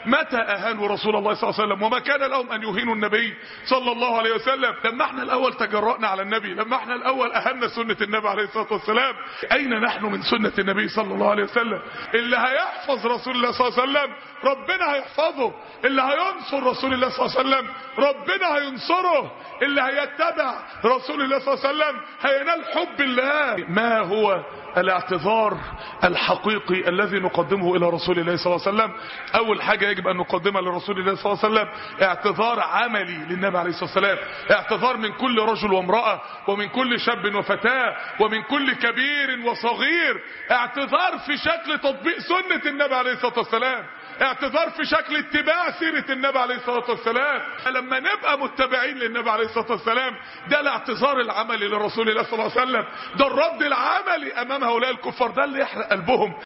متى اهانوا رسول الله صلى الله عليه وسلم وما كان لهم ان يهينوا النبي صلى الله عليه وسلم لما احنا الاول تجرأنا على النبي لما احنا الاول اهنا سنة النبي عليه الصلاة والسلام اين نحن من سنة النبي صلى الله عليه وسلم اللي هيحفظ رسول الله صلى الله عليه وسلم ربنا هيحفظه اللي هينصر رسول الله صلى الله عليه وسلم ربنا هينصره اللي هيتبع رسول الله صلى الله عليه وسلم هينال حب الله ما هو الاعتذار الحقيقي الذي نقدمه الى رسول الله صلى الله عليه وسلم اول حاجة يجب ان نقدمها لرسول الله صلى الله عليه وسلم اعتذار عملي للنبي عليه الصلاة والسلام اعتذار من كل رجل وامرأة ومن كل شاب وفتاة ومن كل كبير وصغير اعتذار في شكل تطبيق سنة النبي عليه الصلاة والسلام اعتذار في شكل اتباع سيرة النبي عليه الصلاة والسلام لما نبقى متبعين للنبي عليه الصلاة والسلام ده الاعتذار العملي لرسول الله صلى الله عليه وسلم ده الرد العملي امام هؤلاء الكفار ده اللي يحرق قلبهم